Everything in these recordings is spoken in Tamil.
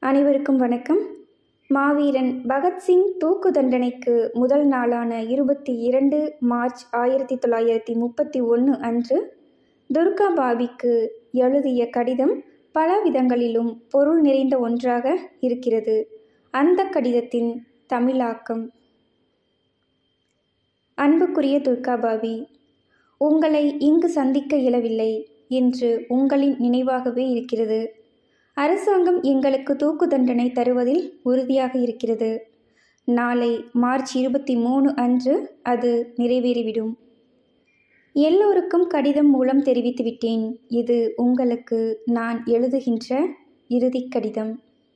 அனைவருக்கும் வணக்கம் மாவீரன் பகத்சிங் தூக்கு தண்டனைக்கு முதல் நாளான இருபத்தி இரண்டு மார்ச் ஆயிரத்தி தொள்ளாயிரத்தி முப்பத்தி ஒன்று அன்று துர்கா பாபிக்கு எழுதிய கடிதம் பல விதங்களிலும் பொருள் நிறைந்த ஒன்றாக இருக்கிறது அந்த கடிதத்தின் தமிழாக்கம் அன்புக்குரிய துர்கா பாபி உங்களை இங்கு சந்திக்க இயலவில்லை என்று உங்களின் நினைவாகவே இருக்கிறது அரசாங்கம் எங்களுக்கு தூக்கு தண்டனை தருவதில் உறுதியாக இருக்கிறது நாளை மார்ச் இருபத்தி மூணு அன்று அது நிறைவேறிவிடும் எல்லோருக்கும் கடிதம் மூலம் தெரிவித்துவிட்டேன் இது உங்களுக்கு நான் எழுதுகின்ற இறுதிக் கடிதம்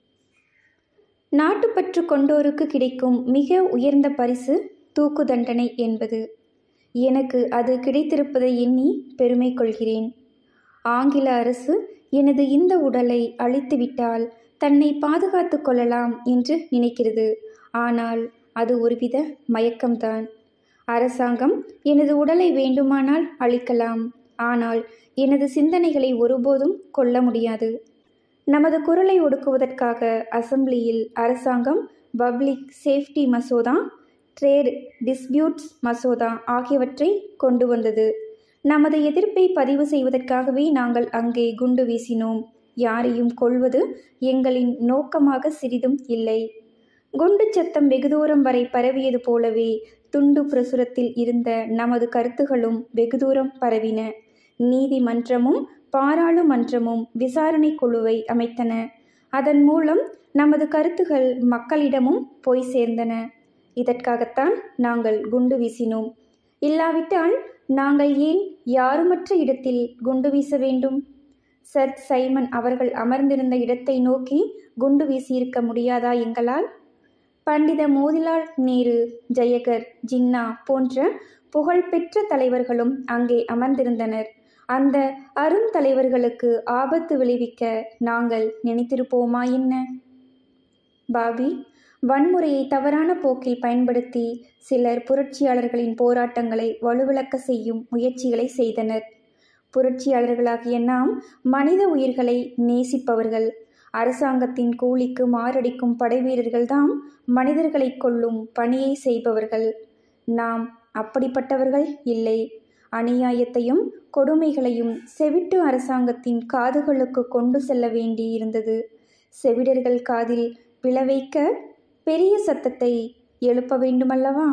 நாட்டுப்பற்று கொண்டோருக்கு கிடைக்கும் மிக உயர்ந்த பரிசு தூக்கு தண்டனை என்பது எனக்கு அது கிடைத்திருப்பதை எண்ணி பெருமை கொள்கிறேன் ஆங்கில அரசு எனது இந்த உடலை அழித்துவிட்டால் தன்னை பாதுகாத்து கொள்ளலாம் என்று நினைக்கிறது ஆனால் அது ஒருவித மயக்கம்தான் அரசாங்கம் எனது உடலை வேண்டுமானால் அழிக்கலாம் ஆனால் எனது சிந்தனைகளை ஒருபோதும் கொல்ல முடியாது நமது குரலை ஒடுக்குவதற்காக அசெம்பிளியில் அரசாங்கம் பப்ளிக் சேஃப்டி மசோதா ட்ரேட் டிஸ்பியூட்ஸ் மசோதா ஆகியவற்றை கொண்டு வந்தது நமது எதிர்ப்பை பதிவு செய்வதற்காகவே நாங்கள் அங்கே குண்டு வீசினோம் யாரையும் கொள்வது எங்களின் நோக்கமாக சிறிதும் இல்லை குண்டு சத்தம் வெகு தூரம் வரை பரவியது போலவே துண்டு பிரசுரத்தில் இருந்த நமது கருத்துகளும் வெகு தூரம் பரவின நீதிமன்றமும் பாராளுமன்றமும் விசாரணை குழுவை அமைத்தன அதன் மூலம் நமது கருத்துகள் மக்களிடமும் போய் சேர்ந்தன இதற்காகத்தான் நாங்கள் குண்டு வீசினோம் இல்லாவிட்டால் நாங்கள் ஏன் யாருமற்ற இடத்தில் குண்டு வீச வேண்டும் சர் சைமன் அவர்கள் அமர்ந்திருந்த இடத்தை நோக்கி குண்டு வீசியிருக்க முடியாதா எங்களால் பண்டித மோதிலால் நேரு ஜெயகர் ஜின்னா போன்ற புகழ்பெற்ற தலைவர்களும் அங்கே அமர்ந்திருந்தனர் அந்த அருந்தலைவர்களுக்கு ஆபத்து விளைவிக்க நாங்கள் நினைத்திருப்போமா என்ன பாபி வன்முறையை தவறான போக்கில் பயன்படுத்தி சிலர் புரட்சியாளர்களின் போராட்டங்களை வலுவிளக்க செய்யும் முயற்சிகளை செய்தனர் புரட்சியாளர்களாகிய நாம் மனித உயிர்களை நேசிப்பவர்கள் அரசாங்கத்தின் கூலிக்கு மாரடிக்கும் படைவீரர்கள்தாம் மனிதர்களை கொல்லும் பணியை செய்பவர்கள் நாம் அப்படிப்பட்டவர்கள் இல்லை அநியாயத்தையும் கொடுமைகளையும் செவிட்டு அரசாங்கத்தின் காதுகளுக்கு கொண்டு செல்ல வேண்டியிருந்தது செவிடர்கள் காதில் விளைவைக்க பெரிய சத்தத்தை எழுப்ப வேண்டுமல்லவா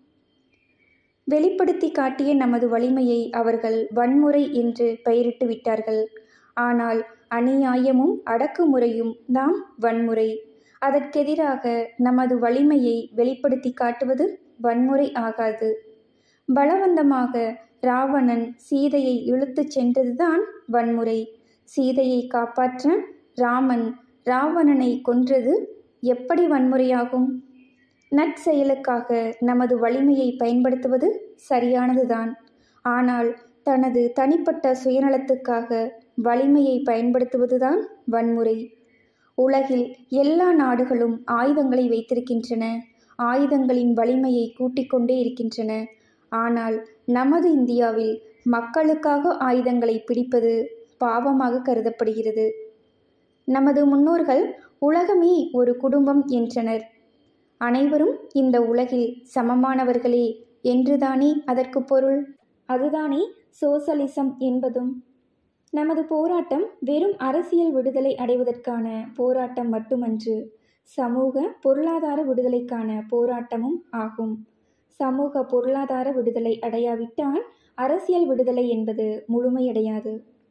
வெளிப்படுத்தி காட்டிய நமது வலிமையை அவர்கள் வன்முறை என்று பெயரிட்டு விட்டார்கள் ஆனால் அநியாயமும் அடக்குமுறையும் தாம் வன்முறை அதற்கெதிராக நமது வலிமையை வெளிப்படுத்தி காட்டுவது வன்முறை ஆகாது பலவந்தமாக ராவணன் சீதையை இழுத்துச் சென்றதுதான் வன்முறை சீதையை காப்பாற்ற ராமன் ராவணனை கொன்றது எப்படி வன்முறையாகும் நற்செயலுக்காக நமது வலிமையை பயன்படுத்துவது சரியானதுதான் ஆனால் தனது தனிப்பட்ட சுயநலத்துக்காக வலிமையை பயன்படுத்துவதுதான் வன்முறை உலகில் எல்லா நாடுகளும் ஆயுதங்களை வைத்திருக்கின்றன ஆயுதங்களின் வலிமையை கூட்டிக் கொண்டே இருக்கின்றன ஆனால் நமது இந்தியாவில் மக்களுக்காக ஆயுதங்களை பிடிப்பது பாவமாக கருதப்படுகிறது நமது முன்னோர்கள் உலகமே ஒரு குடும்பம் என்றனர் அனைவரும் இந்த உலகில் சமமானவர்களே என்றுதானே அதற்கு பொருள் அதுதானே சோசலிசம் என்பதும் நமது போராட்டம் வெறும் அரசியல் விடுதலை அடைவதற்கான போராட்டம் மட்டுமன்று சமூக பொருளாதார விடுதலைக்கான போராட்டமும் ஆகும் சமூக பொருளாதார விடுதலை அடையாவிட்டால் அரசியல் விடுதலை என்பது முழுமையடையாது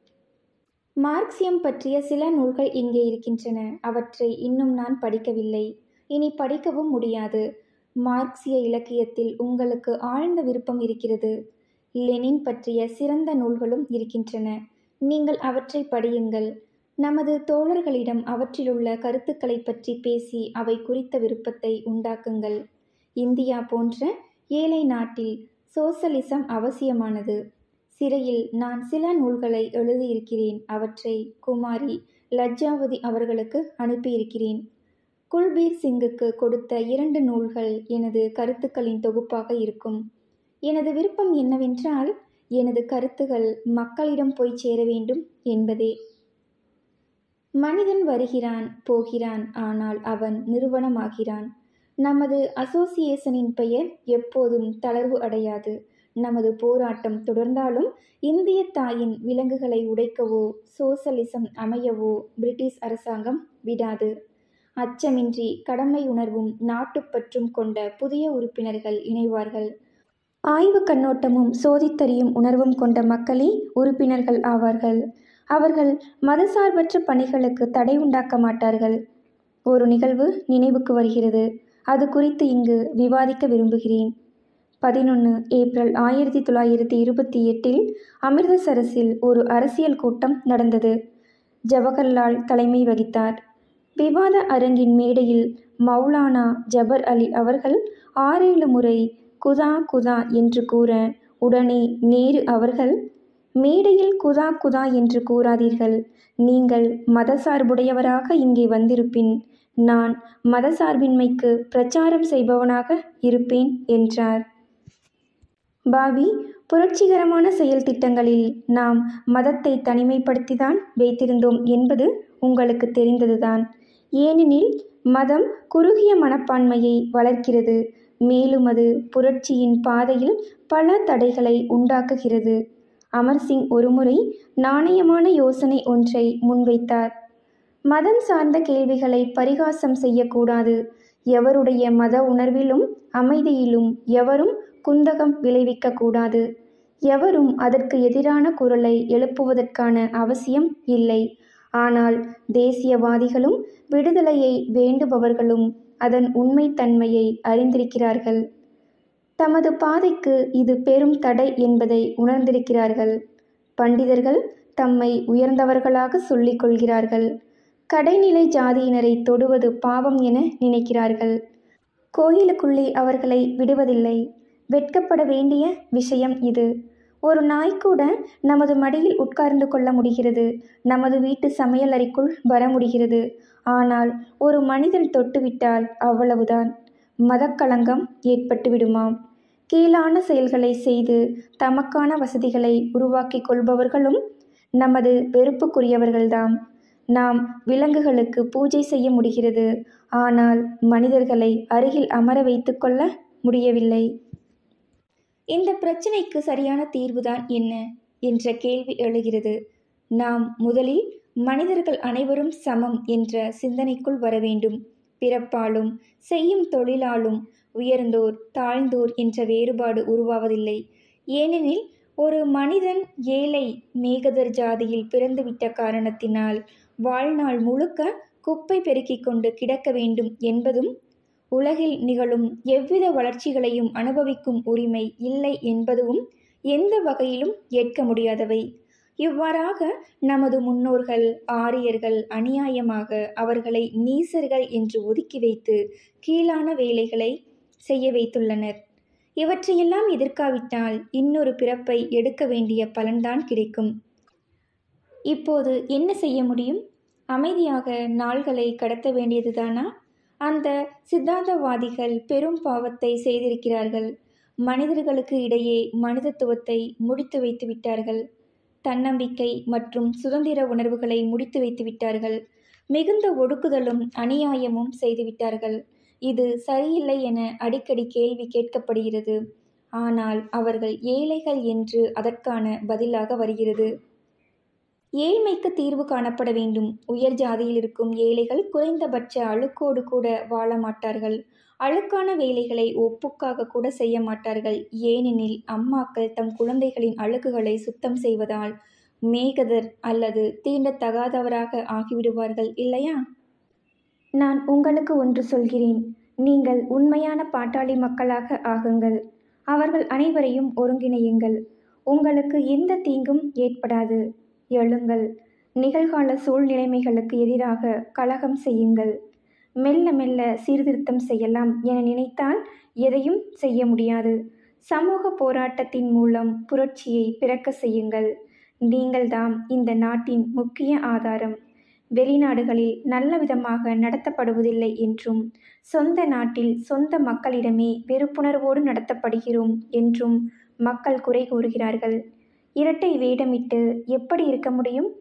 மார்க்சியம் பற்றிய சில நூல்கள் இங்கே இருக்கின்றன அவற்றை இன்னும் நான் படிக்கவில்லை இனி படிக்கவும் முடியாது மார்க்சிய இலக்கியத்தில் உங்களுக்கு ஆழ்ந்த விருப்பம் இருக்கிறது லெனின் பற்றிய சிறந்த நூல்களும் இருக்கின்றன நீங்கள் அவற்றை படியுங்கள் நமது தோழர்களிடம் அவற்றிலுள்ள கருத்துக்களை பற்றி பேசி அவை குறித்த விருப்பத்தை உண்டாக்குங்கள் இந்தியா போன்ற ஏழை நாட்டில் சோசலிசம் அவசியமானது சிறையில் நான் சில நூல்களை எழுதியிருக்கிறேன் அவற்றை குமாரி லஜ்ஜாவதி அவர்களுக்கு அனுப்பியிருக்கிறேன் குல்பீர் சிங்குக்கு கொடுத்த இரண்டு நூல்கள் எனது கருத்துக்களின் தொகுப்பாக இருக்கும் எனது விருப்பம் என்னவென்றால் எனது கருத்துகள் மக்களிடம் போய் சேர வேண்டும் என்பதே மனிதன் வருகிறான் போகிறான் ஆனால் அவன் நிறுவனமாகிறான் நமது அசோசியேஷனின் பெயர் எப்போதும் தளர்வு அடையாது நமது போராட்டம் தொடர்ந்தாலும் இந்திய தாயின் விலங்குகளை உடைக்கவோ சோசலிசம் அமையவோ பிரிட்டிஷ் அரசாங்கம் விடாது அச்சமின்றி கடமை உணர்வும் நாட்டுப்பற்றும் கொண்ட புதிய உறுப்பினர்கள் இணைவார்கள் ஆய்வு கண்ணோட்டமும் சோதித்தறியும் உணர்வும் கொண்ட மக்களே உறுப்பினர்கள் ஆவார்கள் அவர்கள் மதசார்பற்ற பணிகளுக்கு தடை உண்டாக்க மாட்டார்கள் ஒரு நிகழ்வு நினைவுக்கு வருகிறது அது குறித்து இங்கு விவாதிக்க விரும்புகிறேன் பதினொன்று ஏப்ரல் ஆயிரத்தி தொள்ளாயிரத்தி இருபத்தி எட்டில் அமிர்தசரஸில் ஒரு அரசியல் கூட்டம் நடந்தது ஜவஹர்லால் தலைமை வகித்தார் விவாத அரங்கின் மேடையில் மௌலானா ஜபர் அலி அவர்கள் ஆறேழு முறை குதா குதா என்று கூற உடனே நேரு அவர்கள் மேடையில் குதா குதா என்று கூறாதீர்கள் நீங்கள் மதசார்புடையவராக இங்கே வந்திருப்பின் நான் மதசார்பின்மைக்கு பிரச்சாரம் செய்பவனாக இருப்பேன் என்றார் பாபி புரட்சிகரமான செயல் திட்டங்களில் நாம் மதத்தை தனிமைப்படுத்திதான் வைத்திருந்தோம் என்பது உங்களுக்கு தெரிந்ததுதான் ஏனெனில் மதம் குறுகிய மனப்பான்மையை வளர்க்கிறது மேலும் அது புரட்சியின் பாதையில் பல தடைகளை உண்டாக்குகிறது அமர்சிங் ஒருமுறை நாணயமான யோசனை ஒன்றை முன்வைத்தார் மதம் சார்ந்த கேள்விகளை பரிகாசம் செய்யக்கூடாது எவருடைய மத உணர்விலும் அமைதியிலும் எவரும் குந்தகம் விளைவிக்கக்கூடாது எவரும் அதற்கு எதிரான குரலை எழுப்புவதற்கான அவசியம் இல்லை ஆனால் தேசியவாதிகளும் விடுதலையை வேண்டுபவர்களும் அதன் உண்மைத்தன்மையை அறிந்திருக்கிறார்கள் தமது பாதைக்கு இது பெரும் தடை என்பதை உணர்ந்திருக்கிறார்கள் பண்டிதர்கள் தம்மை உயர்ந்தவர்களாக சொல்லிக் கொள்கிறார்கள் கடைநிலை ஜாதியினரை தொடுவது பாவம் என நினைக்கிறார்கள் கோயிலுக்குள்ளே அவர்களை விடுவதில்லை வெட்கப்பட வேண்டிய விஷயம் இது ஒரு நாய் கூட நமது மடியில் உட்கார்ந்து கொள்ள முடிகிறது நமது வீட்டு சமையலறைக்குள் வர முடிகிறது ஆனால் ஒரு மனிதன் தொட்டுவிட்டால் அவ்வளவுதான் மதக்களங்கம் ஏற்பட்டு விடுமாம் கீழான செயல்களை செய்து தமக்கான வசதிகளை உருவாக்கி கொள்பவர்களும் நமது வெறுப்புக்குரியவர்கள்தாம் நாம் விலங்குகளுக்கு பூஜை செய்ய முடிகிறது ஆனால் மனிதர்களை அருகில் அமர வைத்துக்கொள்ள முடியவில்லை இந்த பிரச்சனைக்கு சரியான தீர்வுதான் என்ன என்ற கேள்வி எழுகிறது நாம் முதலில் மனிதர்கள் அனைவரும் சமம் என்ற சிந்தனைக்குள் வர வேண்டும் பிறப்பாலும் செய்யும் தொழிலாலும் உயர்ந்தோர் தாழ்ந்தோர் என்ற வேறுபாடு உருவாவதில்லை ஏனெனில் ஒரு மனிதன் ஏழை மேகதர் ஜாதியில் பிறந்துவிட்ட காரணத்தினால் வாழ்நாள் முழுக்க குப்பை பெருக்கிக் கொண்டு கிடக்க வேண்டும் என்பதும் உலகில் நிகழும் எவ்வித வளர்ச்சிகளையும் அனுபவிக்கும் உரிமை இல்லை என்பதும் எந்த வகையிலும் ஏற்க முடியாதவை இவ்வாறாக நமது முன்னோர்கள் ஆரியர்கள் அநியாயமாக அவர்களை நீசர்கள் என்று ஒதுக்கி வைத்து கீழான வேலைகளை செய்ய வைத்துள்ளனர் இவற்றையெல்லாம் எதிர்க்காவிட்டால் இன்னொரு பிறப்பை எடுக்க வேண்டிய பலன்தான் கிடைக்கும் இப்போது என்ன செய்ய முடியும் அமைதியாக நாள்களை கடத்த வேண்டியதுதானா அந்த சித்தாந்தவாதிகள் பெரும் பாவத்தை செய்திருக்கிறார்கள் மனிதர்களுக்கு இடையே மனிதத்துவத்தை முடித்து வைத்து விட்டார்கள் தன்னம்பிக்கை மற்றும் சுதந்திர உணர்வுகளை முடித்து வைத்து விட்டார்கள் மிகுந்த ஒடுக்குதலும் அநியாயமும் செய்துவிட்டார்கள் இது சரியில்லை என அடிக்கடி கேள்வி கேட்கப்படுகிறது ஆனால் அவர்கள் ஏழைகள் என்று அதற்கான பதிலாக வருகிறது ஏழ்மைக்கு தீர்வு காணப்பட வேண்டும் உயர் ஜாதியில் இருக்கும் ஏழைகள் குறைந்தபட்ச அழுக்கோடு கூட வாழ மாட்டார்கள் அழுக்கான வேலைகளை ஒப்புக்காக கூட செய்ய மாட்டார்கள் ஏனெனில் அம்மாக்கள் தம் குழந்தைகளின் அழுக்குகளை சுத்தம் செய்வதால் மேகதர் அல்லது தீண்டத்தகாதவராக ஆகிவிடுவார்கள் இல்லையா நான் உங்களுக்கு ஒன்று சொல்கிறேன் நீங்கள் உண்மையான பாட்டாளி மக்களாக ஆகுங்கள் அவர்கள் அனைவரையும் ஒருங்கிணையுங்கள் உங்களுக்கு எந்த தீங்கும் ஏற்படாது எழுங்கள் நிகழ்கால சூழ்நிலைமைகளுக்கு எதிராக கலகம் செய்யுங்கள் மெல்ல மெல்ல சீர்திருத்தம் செய்யலாம் என நினைத்தால் எதையும் செய்ய முடியாது சமூக போராட்டத்தின் மூலம் புரட்சியை பிறக்க செய்யுங்கள் நீங்கள்தாம் இந்த நாட்டின் முக்கிய ஆதாரம் வெளிநாடுகளில் நல்ல விதமாக நடத்தப்படுவதில்லை என்றும் சொந்த நாட்டில் சொந்த மக்களிடமே வெறுப்புணர்வோடு நடத்தப்படுகிறோம் என்றும் மக்கள் குறை கூறுகிறார்கள் இரட்டை வேடமிட்டு எப்படி இருக்க முடியும்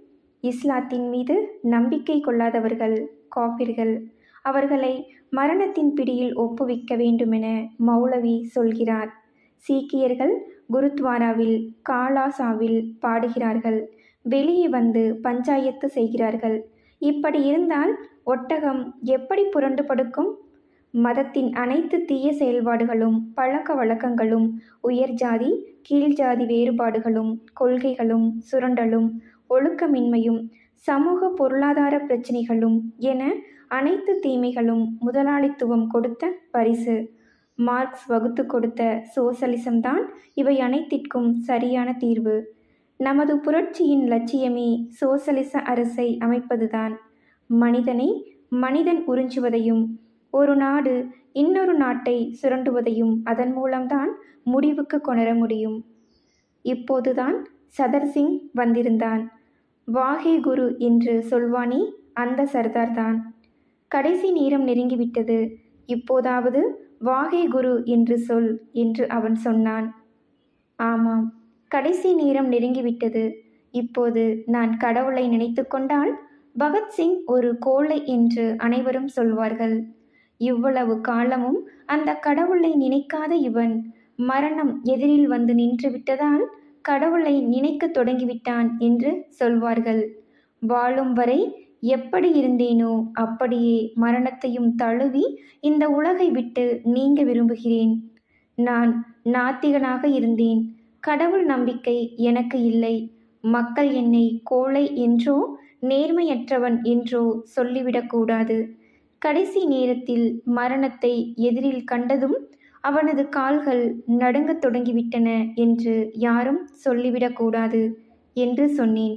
இஸ்லாத்தின் மீது நம்பிக்கை கொள்ளாதவர்கள் காபிர்கள் அவர்களை மரணத்தின் பிடியில் ஒப்புவிக்க வேண்டுமென மௌலவி சொல்கிறார் சீக்கியர்கள் குருத்வாராவில் காலாசாவில் பாடுகிறார்கள் வெளியே வந்து பஞ்சாயத்து செய்கிறார்கள் இப்படி இருந்தால் ஒட்டகம் எப்படி புரண்டு படுக்கும் மதத்தின் அனைத்து தீய செயல்பாடுகளும் பழக்க வழக்கங்களும் உயர் ஜாதி கீழ் ஜாதி வேறுபாடுகளும் கொள்கைகளும் சுரண்டலும் ஒழுக்கமின்மையும் சமூக பொருளாதார பிரச்சினைகளும் என அனைத்து தீமைகளும் முதலாளித்துவம் கொடுத்த பரிசு மார்க்ஸ் வகுத்து கொடுத்த சோசலிசம்தான் இவை அனைத்திற்கும் சரியான தீர்வு நமது புரட்சியின் லட்சியமே சோசலிச அரசை அமைப்பதுதான் மனிதனை மனிதன் உறிஞ்சுவதையும் ஒரு நாடு இன்னொரு நாட்டை சுரண்டுவதையும் அதன் மூலம்தான் முடிவுக்கு கொணர முடியும் இப்போதுதான் சதர்சிங் வந்திருந்தான் வாகே குரு என்று சொல்வானே அந்த சர்தார் தான் கடைசி நேரம் நெருங்கிவிட்டது இப்போதாவது வாகே குரு என்று சொல் என்று அவன் சொன்னான் ஆமாம் கடைசி நேரம் நெருங்கிவிட்டது இப்போது நான் கடவுளை நினைத்து கொண்டால் பகத்சிங் ஒரு கோழை என்று அனைவரும் சொல்வார்கள் இவ்வளவு காலமும் அந்த கடவுளை நினைக்காத இவன் மரணம் எதிரில் வந்து நின்று விட்டதால் கடவுளை நினைக்க தொடங்கிவிட்டான் என்று சொல்வார்கள் வாழும் வரை எப்படி இருந்தேனோ அப்படியே மரணத்தையும் தழுவி இந்த உலகை விட்டு நீங்க விரும்புகிறேன் நான் நாத்திகனாக இருந்தேன் கடவுள் நம்பிக்கை எனக்கு இல்லை மக்கள் என்னை கோழை என்றோ நேர்மையற்றவன் என்றோ சொல்லிவிடக்கூடாது கடைசி நேரத்தில் மரணத்தை எதிரில் கண்டதும் அவனது கால்கள் நடுங்கத் தொடங்கிவிட்டன என்று யாரும் சொல்லிவிடக்கூடாது என்று சொன்னேன்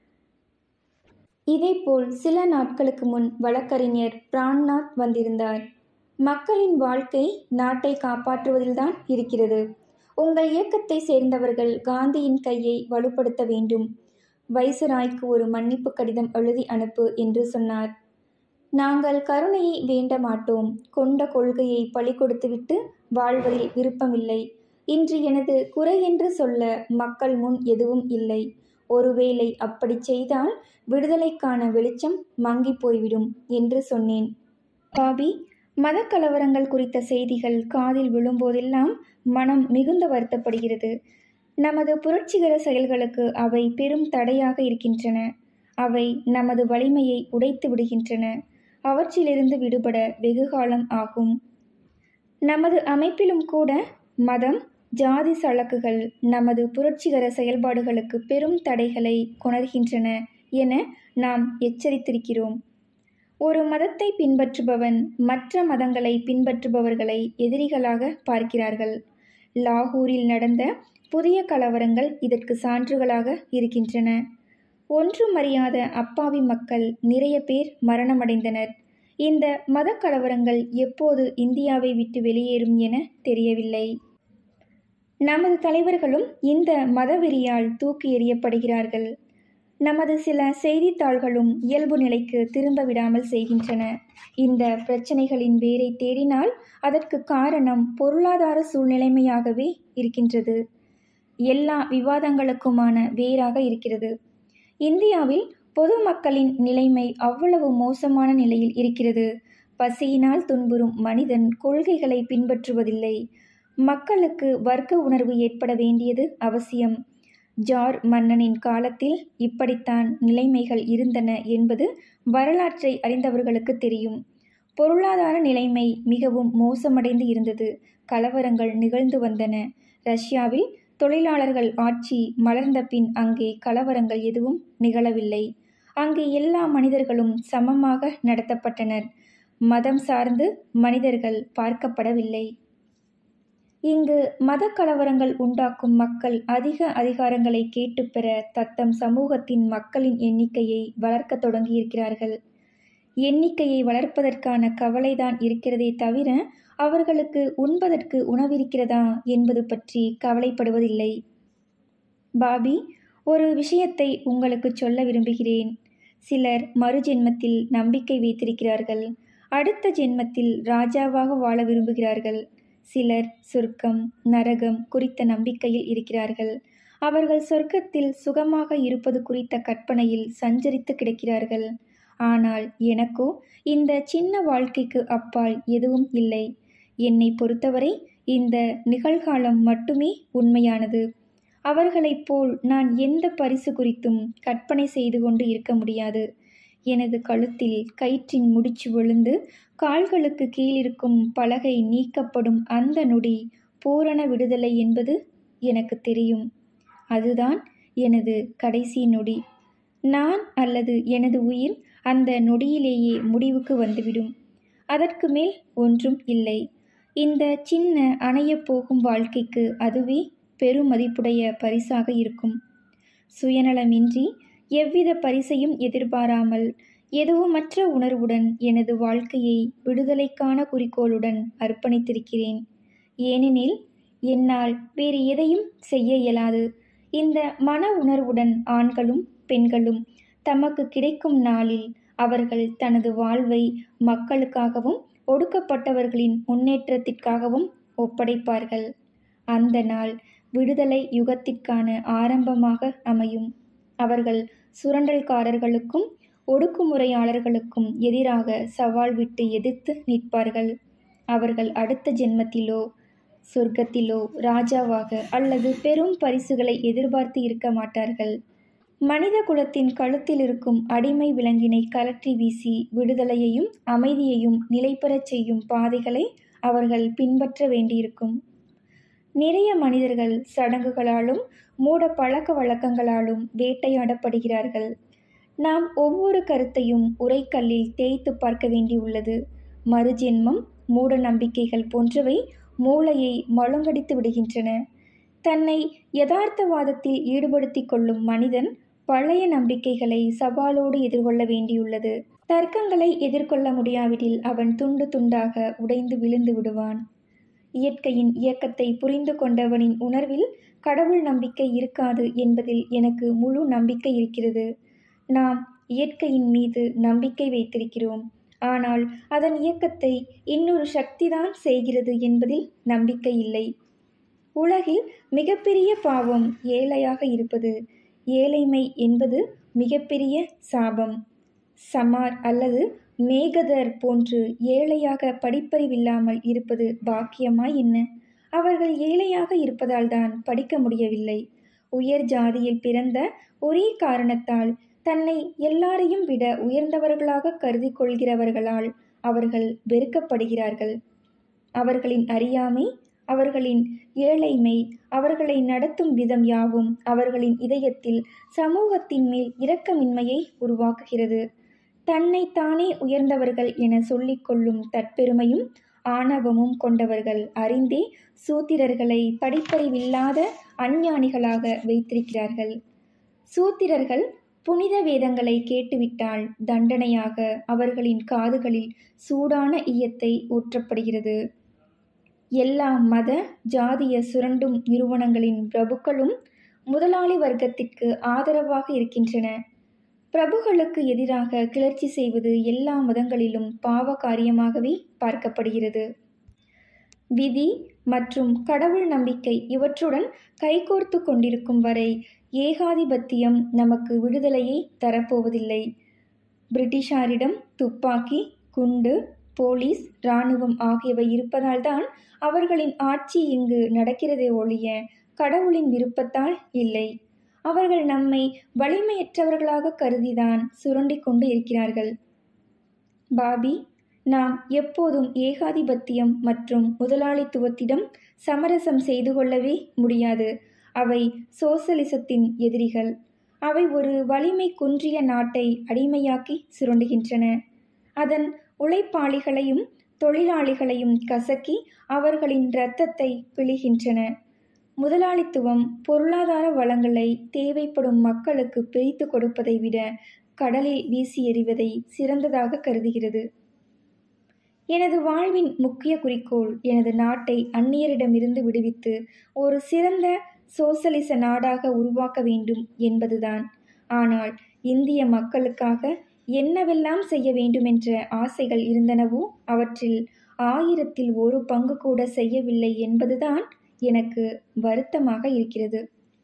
இதேபோல் சில நாட்களுக்கு முன் வழக்கறிஞர் பிரான்நாத் வந்திருந்தார் மக்களின் வாழ்க்கை நாட்டை காப்பாற்றுவதில்தான் இருக்கிறது உங்கள் இயக்கத்தை சேர்ந்தவர்கள் காந்தியின் கையை வலுப்படுத்த வேண்டும் வைசராய்க்கு ஒரு மன்னிப்பு கடிதம் எழுதி அனுப்பு என்று சொன்னார் நாங்கள் கருணையை வேண்ட மாட்டோம் கொண்ட கொள்கையை பழி கொடுத்துவிட்டு வாழ்வதில் விருப்பமில்லை இன்று எனது குறை என்று சொல்ல மக்கள் முன் எதுவும் இல்லை ஒருவேளை அப்படி செய்தால் விடுதலைக்கான வெளிச்சம் மங்கி போய்விடும் என்று சொன்னேன் பாபி மதக்கலவரங்கள் குறித்த செய்திகள் காதில் விழும்போதெல்லாம் மனம் மிகுந்த வருத்தப்படுகிறது நமது புரட்சிகர செயல்களுக்கு அவை பெரும் தடையாக இருக்கின்றன அவை நமது வலிமையை உடைத்து விடுகின்றன அவற்றிலிருந்து விடுபட வெகுகாலம் ஆகும் நமது அமைப்பிலும் கூட மதம் ஜாதி சழக்குகள் நமது புரட்சிகர செயல்பாடுகளுக்கு பெரும் தடைகளை கொணர்கின்றன என நாம் எச்சரித்திருக்கிறோம் ஒரு மதத்தை பின்பற்றுபவன் மற்ற மதங்களை பின்பற்றுபவர்களை எதிரிகளாக பார்க்கிறார்கள் லாகூரில் நடந்த புதிய கலவரங்கள் இதற்கு சான்றுகளாக இருக்கின்றன ஒன்றும் அறியாத அப்பாவி மக்கள் நிறைய பேர் மரணமடைந்தனர் இந்த மத கலவரங்கள் எப்போது இந்தியாவை விட்டு வெளியேறும் என தெரியவில்லை நமது தலைவர்களும் இந்த மதவெறியால் தூக்கி எறியப்படுகிறார்கள் நமது சில செய்தித்தாள்களும் இயல்பு நிலைக்கு திரும்ப விடாமல் செய்கின்றன இந்த பிரச்சனைகளின் வேரை தேடினால் அதற்கு காரணம் பொருளாதார சூழ்நிலைமையாகவே இருக்கின்றது எல்லா விவாதங்களுக்குமான வேராக இருக்கிறது இந்தியாவில் பொதுமக்களின் நிலைமை அவ்வளவு மோசமான நிலையில் இருக்கிறது பசியினால் துன்புறும் மனிதன் கொள்கைகளை பின்பற்றுவதில்லை மக்களுக்கு வர்க்க உணர்வு ஏற்பட வேண்டியது அவசியம் ஜார் மன்னனின் காலத்தில் இப்படித்தான் நிலைமைகள் இருந்தன என்பது வரலாற்றை அறிந்தவர்களுக்கு தெரியும் பொருளாதார நிலைமை மிகவும் மோசமடைந்து இருந்தது கலவரங்கள் நிகழ்ந்து வந்தன ரஷ்யாவில் தொழிலாளர்கள் ஆட்சி மலர்ந்த பின் அங்கே கலவரங்கள் எதுவும் நிகழவில்லை அங்கே எல்லா மனிதர்களும் சமமாக நடத்தப்பட்டனர் மதம் சார்ந்து மனிதர்கள் பார்க்கப்படவில்லை இங்கு மத கலவரங்கள் உண்டாக்கும் மக்கள் அதிக அதிகாரங்களை கேட்டுப்பெற தத்தம் சமூகத்தின் மக்களின் எண்ணிக்கையை வளர்க்க தொடங்கியிருக்கிறார்கள் எண்ணிக்கையை வளர்ப்பதற்கான கவலைதான் இருக்கிறதே தவிர அவர்களுக்கு உண்பதற்கு உணவிருக்கிறதா என்பது பற்றி கவலைப்படுவதில்லை பாபி ஒரு விஷயத்தை உங்களுக்கு சொல்ல விரும்புகிறேன் சிலர் மறுஜென்மத்தில் நம்பிக்கை வைத்திருக்கிறார்கள் அடுத்த ஜென்மத்தில் ராஜாவாக வாழ விரும்புகிறார்கள் சிலர் சொர்க்கம் நரகம் குறித்த நம்பிக்கையில் இருக்கிறார்கள் அவர்கள் சொர்க்கத்தில் சுகமாக இருப்பது குறித்த கற்பனையில் சஞ்சரித்து கிடக்கிறார்கள் ஆனால் எனக்கோ இந்த சின்ன வாழ்க்கைக்கு அப்பால் எதுவும் இல்லை என்னை பொறுத்தவரை இந்த நிகழ்காலம் மட்டுமே உண்மையானது அவர்களைப் போல் நான் எந்த பரிசு குறித்தும் கற்பனை செய்து கொண்டு இருக்க முடியாது எனது கழுத்தில் கயிற்றின் முடிச்சு விழுந்து கால்களுக்கு கீழிருக்கும் பலகை நீக்கப்படும் அந்த நொடி பூரண விடுதலை என்பது எனக்கு தெரியும் அதுதான் எனது கடைசி நொடி நான் அல்லது எனது உயிர் அந்த நொடியிலேயே முடிவுக்கு வந்துவிடும் அதற்கு மேல் ஒன்றும் இல்லை இந்த சின்ன அணையப் போகும் வாழ்க்கைக்கு அதுவே பெருமதிப்புடைய பரிசாக இருக்கும் சுயநலமின்றி எவ்வித பரிசையும் எதிர்பாராமல் எதுவுமற்ற உணர்வுடன் எனது வாழ்க்கையை விடுதலைக்கான குறிக்கோளுடன் அர்ப்பணித்திருக்கிறேன் ஏனெனில் என்னால் வேறு எதையும் செய்ய இயலாது இந்த மன உணர்வுடன் ஆண்களும் பெண்களும் தமக்கு கிடைக்கும் நாளில் அவர்கள் தனது வாழ்வை மக்களுக்காகவும் ஒடுக்கப்பட்டவர்களின் முன்னேற்றத்திற்காகவும் ஒப்படைப்பார்கள் அந்த நாள் விடுதலை யுகத்திற்கான ஆரம்பமாக அமையும் அவர்கள் சுரண்டல்காரர்களுக்கும் ஒடுக்குமுறையாளர்களுக்கும் எதிராக சவால் விட்டு எதிர்த்து நிற்பார்கள் அவர்கள் அடுத்த ஜென்மத்திலோ சொர்க்கத்திலோ ராஜாவாக அல்லது பெரும் பரிசுகளை எதிர்பார்த்து இருக்க மாட்டார்கள் மனித குலத்தின் கழுத்தில் இருக்கும் அடிமை விலங்கினை கலற்றி வீசி விடுதலையையும் அமைதியையும் நிலைபெறச் செய்யும் பாதைகளை அவர்கள் பின்பற்ற வேண்டியிருக்கும் நிறைய மனிதர்கள் சடங்குகளாலும் மூட பழக்க வழக்கங்களாலும் வேட்டையாடப்படுகிறார்கள் நாம் ஒவ்வொரு கருத்தையும் உரைக்கல்லில் தேய்த்து பார்க்க வேண்டியுள்ளது மறுஜென்மம் மூட நம்பிக்கைகள் போன்றவை மூளையை மழுங்கடித்து விடுகின்றன தன்னை யதார்த்தவாதத்தில் ஈடுபடுத்திக் கொள்ளும் மனிதன் பழைய நம்பிக்கைகளை சவாலோடு எதிர்கொள்ள வேண்டியுள்ளது தர்க்கங்களை எதிர்கொள்ள முடியாவிடில் அவன் துண்டு துண்டாக உடைந்து விழுந்து விடுவான் இயற்கையின் இயக்கத்தை புரிந்து கொண்டவனின் உணர்வில் கடவுள் நம்பிக்கை இருக்காது என்பதில் எனக்கு முழு நம்பிக்கை இருக்கிறது நாம் இயற்கையின் மீது நம்பிக்கை வைத்திருக்கிறோம் ஆனால் அதன் இயக்கத்தை இன்னொரு சக்திதான் செய்கிறது என்பதில் நம்பிக்கை இல்லை உலகில் மிகப்பெரிய பாவம் ஏழையாக இருப்பது ஏழைமை என்பது மிகப்பெரிய சாபம் சமார் அல்லது மேகதர் போன்று ஏழையாக படிப்பறிவில்லாமல் இருப்பது பாக்கியமாய் என்ன அவர்கள் ஏழையாக இருப்பதால் தான் படிக்க முடியவில்லை உயர் ஜாதியில் பிறந்த ஒரே காரணத்தால் தன்னை எல்லாரையும் விட உயர்ந்தவர்களாக கருதி கொள்கிறவர்களால் அவர்கள் வெறுக்கப்படுகிறார்கள் அவர்களின் அறியாமை அவர்களின் ஏழைமை அவர்களை நடத்தும் விதம் யாவும் அவர்களின் இதயத்தில் சமூகத்தின் மேல் இரக்கமின்மையை உருவாக்குகிறது தன்னை தானே உயர்ந்தவர்கள் என சொல்லிக்கொள்ளும் தற்பெருமையும் ஆணவமும் கொண்டவர்கள் அறிந்தே சூத்திரர்களை படிப்பறிவில்லாத அஞ்ஞானிகளாக வைத்திருக்கிறார்கள் சூத்திரர்கள் புனித வேதங்களை கேட்டுவிட்டால் தண்டனையாக அவர்களின் காதுகளில் சூடான ஈயத்தை ஊற்றப்படுகிறது எல்லா மத ஜாதிய சுரண்டும் நிறுவனங்களின் பிரபுக்களும் முதலாளி வர்க்கத்திற்கு ஆதரவாக இருக்கின்றன பிரபுக்களுக்கு எதிராக கிளர்ச்சி செய்வது எல்லா மதங்களிலும் பாவ காரியமாகவே பார்க்கப்படுகிறது விதி மற்றும் கடவுள் நம்பிக்கை இவற்றுடன் கைகோர்த்து கொண்டிருக்கும் வரை ஏகாதிபத்தியம் நமக்கு விடுதலையை தரப்போவதில்லை பிரிட்டிஷாரிடம் துப்பாக்கி குண்டு போலீஸ் இராணுவம் ஆகியவை இருப்பதால்தான் அவர்களின் ஆட்சி இங்கு நடக்கிறதே ஒழிய கடவுளின் விருப்பத்தால் இல்லை அவர்கள் நம்மை வலிமையற்றவர்களாக கருதிதான் சுரண்டி கொண்டு இருக்கிறார்கள் பாபி நாம் எப்போதும் ஏகாதிபத்தியம் மற்றும் முதலாளித்துவத்திடம் சமரசம் செய்து கொள்ளவே முடியாது அவை சோசலிசத்தின் எதிரிகள் அவை ஒரு வலிமை குன்றிய நாட்டை அடிமையாக்கி சுரண்டுகின்றன அதன் உழைப்பாளிகளையும் தொழிலாளிகளையும் கசக்கி அவர்களின் இரத்தத்தை பிழிகின்றன முதலாளித்துவம் பொருளாதார வளங்களை தேவைப்படும் மக்களுக்கு பிரித்து கொடுப்பதை விட கடலில் வீசி எறிவதை சிறந்ததாக கருதுகிறது எனது வாழ்வின் முக்கிய குறிக்கோள் எனது நாட்டை அந்நியரிடமிருந்து விடுவித்து ஒரு சிறந்த சோசலிச நாடாக உருவாக்க வேண்டும் என்பதுதான் ஆனால் இந்திய மக்களுக்காக என்னவெல்லாம் செய்ய வேண்டுமென்ற ஆசைகள் இருந்தனவோ அவற்றில் ஆயிரத்தில் ஒரு பங்கு கூட செய்யவில்லை என்பதுதான் எனக்கு வருத்தமாக இருக்கிறது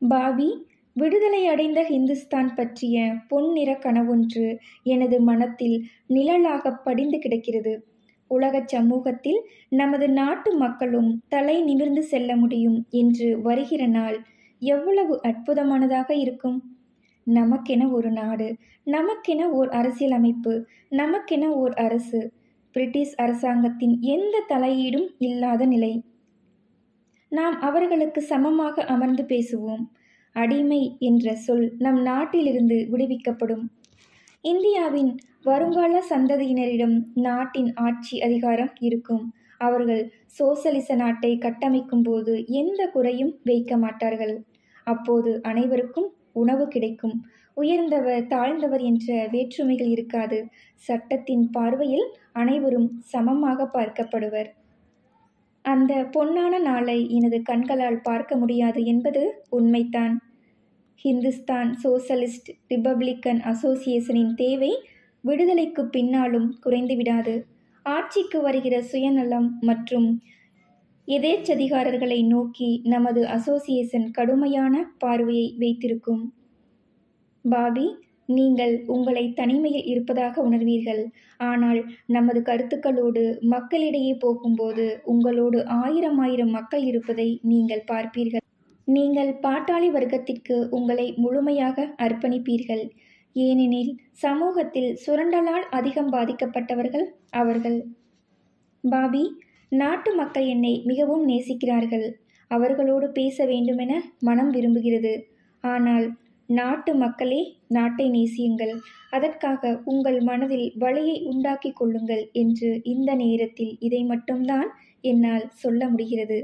பாபி விடுதலை அடைந்த ஹிந்துஸ்தான் பற்றிய பொன்னிற கனவொன்று எனது மனத்தில் நிழலாக படிந்து கிடக்கிறது உலகச் சமூகத்தில் நமது நாட்டு மக்களும் தலை நிமிர்ந்து செல்ல முடியும் என்று வருகிற நாள் எவ்வளவு அற்புதமானதாக இருக்கும் நமக்கென ஒரு நாடு நமக்கென ஓர் அரசியல் அமைப்பு நமக்கென ஓர் அரசு பிரிட்டிஷ் அரசாங்கத்தின் எந்த தலையீடும் இல்லாத நிலை நாம் அவர்களுக்கு சமமாக அமர்ந்து பேசுவோம் அடிமை என்ற சொல் நம் நாட்டிலிருந்து விடுவிக்கப்படும் இந்தியாவின் வருங்கால சந்ததியினரிடம் நாட்டின் ஆட்சி அதிகாரம் இருக்கும் அவர்கள் சோசலிச நாட்டை கட்டமைக்கும் போது எந்த குறையும் வைக்க மாட்டார்கள் அப்போது அனைவருக்கும் உணவு கிடைக்கும் உயர்ந்தவர் தாழ்ந்தவர் என்ற வேற்றுமைகள் இருக்காது சட்டத்தின் பார்வையில் அனைவரும் சமமாக பார்க்கப்படுவர் அந்த பொன்னான நாளை எனது கண்களால் பார்க்க முடியாது என்பது உண்மைதான் ஹிந்துஸ்தான் சோசலிஸ்ட் ரிப்பப்ளிக்கன் அசோசியேஷனின் தேவை விடுதலைக்கு பின்னாலும் குறைந்துவிடாது ஆட்சிக்கு வருகிற சுயநலம் மற்றும் எதேச்சதிகாரர்களை நோக்கி நமது அசோசியேஷன் கடுமையான பார்வையை வைத்திருக்கும் பாபி நீங்கள் உங்களை தனிமையில் இருப்பதாக உணர்வீர்கள் ஆனால் நமது கருத்துக்களோடு மக்களிடையே போகும்போது உங்களோடு ஆயிரம் ஆயிரம் மக்கள் இருப்பதை நீங்கள் பார்ப்பீர்கள் நீங்கள் பாட்டாளி வர்க்கத்திற்கு உங்களை முழுமையாக அர்ப்பணிப்பீர்கள் ஏனெனில் சமூகத்தில் சுரண்டலால் அதிகம் பாதிக்கப்பட்டவர்கள் அவர்கள் பாபி நாட்டு மக்கள் என்னை மிகவும் நேசிக்கிறார்கள் அவர்களோடு பேச வேண்டுமென மனம் விரும்புகிறது ஆனால் நாட்டு மக்களே நாட்டை நேசியுங்கள் அதற்காக உங்கள் மனதில் வழியை உண்டாக்கி கொள்ளுங்கள் என்று இந்த நேரத்தில் இதை மட்டும்தான் என்னால் சொல்ல முடிகிறது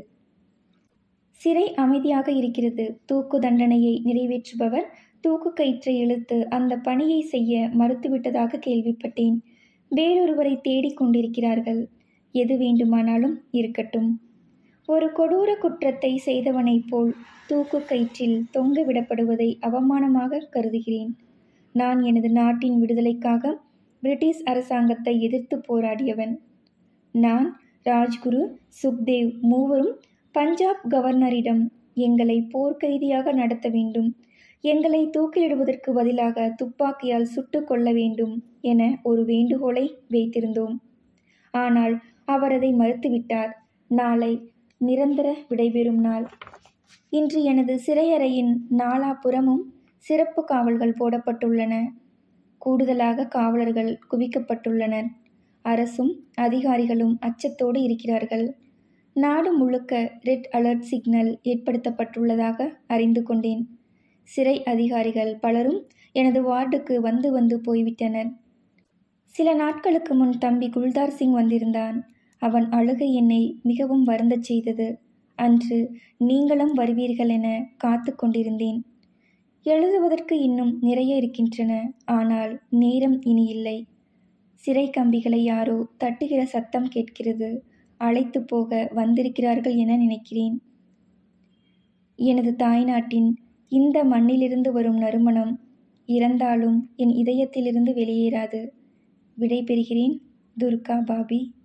சிறை அமைதியாக இருக்கிறது தூக்கு தண்டனையை நிறைவேற்றுபவர் தூக்கு கயிற்றை இழுத்து அந்த பணியை செய்ய மறுத்துவிட்டதாக கேள்விப்பட்டேன் வேறொருவரை தேடிக் கொண்டிருக்கிறார்கள் எது வேண்டுமானாலும் இருக்கட்டும் ஒரு கொடூர குற்றத்தை செய்தவனைப் போல் தூக்கு கயிற்றில் தொங்க விடப்படுவதை அவமானமாக கருதுகிறேன் நான் எனது நாட்டின் விடுதலைக்காக பிரிட்டிஷ் அரசாங்கத்தை எதிர்த்து போராடியவன் நான் ராஜ்குரு சுக்தேவ் மூவரும் பஞ்சாப் கவர்னரிடம் எங்களை போர்க்கைதியாக நடத்த வேண்டும் எங்களை தூக்கிலிடுவதற்கு பதிலாக துப்பாக்கியால் சுட்டு கொள்ள வேண்டும் என ஒரு வேண்டுகோளை வைத்திருந்தோம் ஆனால் அவர் அதை மறுத்துவிட்டார் நாளை நிரந்தர விடைபெறும் நாள் இன்று எனது சிறையறையின் நாலாபுறமும் சிறப்பு காவல்கள் போடப்பட்டுள்ளன கூடுதலாக காவலர்கள் குவிக்கப்பட்டுள்ளனர் அரசும் அதிகாரிகளும் அச்சத்தோடு இருக்கிறார்கள் நாடு முழுக்க ரெட் அலர்ட் சிக்னல் ஏற்படுத்தப்பட்டுள்ளதாக அறிந்து கொண்டேன் சிறை அதிகாரிகள் பலரும் எனது வார்டுக்கு வந்து வந்து போய்விட்டனர் சில நாட்களுக்கு முன் தம்பி குல்தார் சிங் வந்திருந்தான் அவன் அழுகை என்னை மிகவும் வருந்தச் செய்தது அன்று நீங்களும் வருவீர்கள் என காத்து கொண்டிருந்தேன் எழுதுவதற்கு இன்னும் நிறைய இருக்கின்றன ஆனால் நேரம் இனி இல்லை சிறை கம்பிகளை யாரோ தட்டுகிற சத்தம் கேட்கிறது அழைத்து போக வந்திருக்கிறார்கள் என நினைக்கிறேன் எனது தாய்நாட்டின் இந்த மண்ணிலிருந்து வரும் நறுமணம் இறந்தாலும் என் இதயத்திலிருந்து வெளியேறாது விடை பெறுகிறேன் துர்கா பாபி